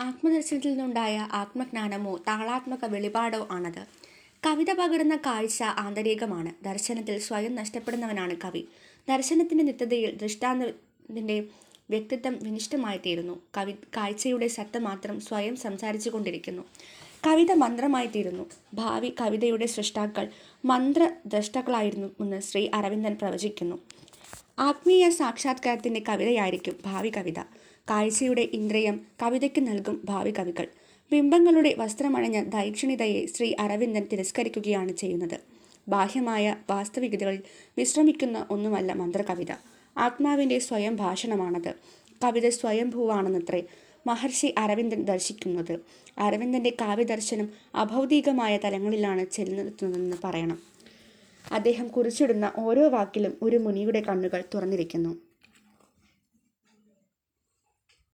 ആത്മദർശനത്തിൽ നിന്നുണ്ടായ ആത്മജ്ഞാനമോ താളാത്മക വെളിപാടോ ആണത് കവിത പകരുന്ന കാഴ്ച ആന്തരികമാണ് ദർശനത്തിൽ സ്വയം നഷ്ടപ്പെടുന്നവനാണ് കവി ദർശനത്തിൻ്റെ നിത്യതയിൽ ദൃഷ്ടാന്തത്തിൻ്റെ വ്യക്തിത്വം വിനിഷ്ടമായിത്തീരുന്നു കവി കാഴ്ചയുടെ സത്ത മാത്രം സ്വയം സംസാരിച്ചു കൊണ്ടിരിക്കുന്നു കവിത മന്ത്രമായിത്തീരുന്നു ഭാവി കവിതയുടെ സൃഷ്ടാക്കൾ മന്ത്രദ്രഷ്ടാക്കളായിരുന്നു എന്ന് ശ്രീ അരവിന്ദൻ പ്രവചിക്കുന്നു ആത്മീയ സാക്ഷാത്കാരത്തിൻ്റെ കവിതയായിരിക്കും ഭാവി കവിത കാഴ്ചയുടെ ഇന്ദ്രിയം കവിതയ്ക്ക് നൽകും ഭാവി കവികൾ ബിംബങ്ങളുടെ വസ്ത്രമണിഞ്ഞ ദൈക്ഷണിതയെ ശ്രീ അരവിന്ദൻ തിരസ്കരിക്കുകയാണ് ചെയ്യുന്നത് ബാഹ്യമായ വാസ്തവികതകളിൽ വിശ്രമിക്കുന്ന ഒന്നുമല്ല മന്ത്രകവിത ആത്മാവിൻ്റെ സ്വയം ഭാഷണമാണത് കവിത സ്വയംഭൂവാണെന്നത്രേ മഹർഷി അരവിന്ദൻ ദർശിക്കുന്നത് അരവിന്ദൻ്റെ കാവ്യദർശനം അഭൗതികമായ തലങ്ങളിലാണ് ചെലുത്തുന്നതെന്ന് പറയണം അദ്ദേഹം കുറിച്ചിടുന്ന ഓരോ വാക്കിലും ഒരു മുനിയുടെ കണ്ണുകൾ തുറന്നിരിക്കുന്നു